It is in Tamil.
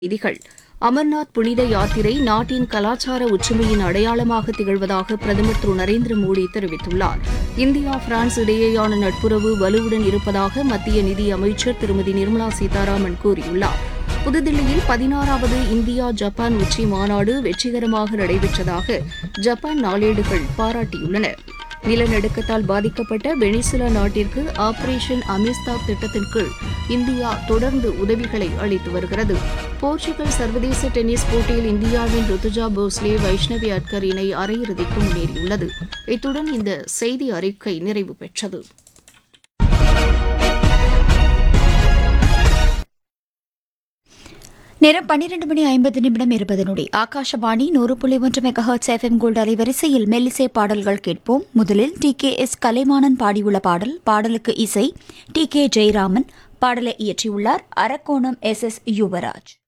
செய்திகள் அமர்நாத் புனித யாத்திரை நாட்டின் கலாச்சார ஒற்றுமையின் அடையாளமாக திகழ்வதாக பிரதமர் திரு நரேந்திர மோடி தெரிவித்துள்ளார் இந்தியா பிரான்ஸ் இடையேயான நட்புறவு வலுவுடன் இருப்பதாக மத்திய நிதி அமைச்சர் திருமதி நிர்மலா சீதாராமன் கூறியுள்ளார் புதுதில்லியில் பதினாறாவது இந்தியா ஜப்பான் உச்சி மாநாடு வெற்றிகரமாக நடைபெற்றதாக ஜப்பான் நாளேடுகள் பாராட்டியுள்ளன நிலநடுக்கத்தால் பாதிக்கப்பட்ட வெனிசுலா நாட்டிற்கு ஆபரேஷன் அமிஸ்தா திட்டத்தின் கீழ் இந்தியா தொடர்ந்து உதவிகளை அளித்து வருகிறது போர்ச்சுகல் சர்வதேச டென்னிஸ் போட்டியில் இந்தியாவின் ருத்துஜா போஸ்லே வைஷ்ணவி அட்கர் இணை அரையிறுதிக்கு முன்னேறியுள்ளது இத்துடன் இந்த செய்தி அறிக்கை நிறைவு பெற்றது நேரம் பன்னிரண்டு மணி ஐம்பது நிமிடம் இருபது நொடி ஆகாஷவாணி நூறு புள்ளி ஒன்று மெகாஹர்ட்ஸ் எஃப்எம் கோல்டு அலைவரிசையில் மெல்லிசை பாடல்கள் கேட்போம் முதலில் டி கே எஸ் கலைமானன் பாடியுள்ள பாடல் பாடலுக்கு இசை டி கே ஜெயராமன் பாடலை இயற்றியுள்ளார் அரக்கோணம் எஸ் எஸ் யுவராஜ்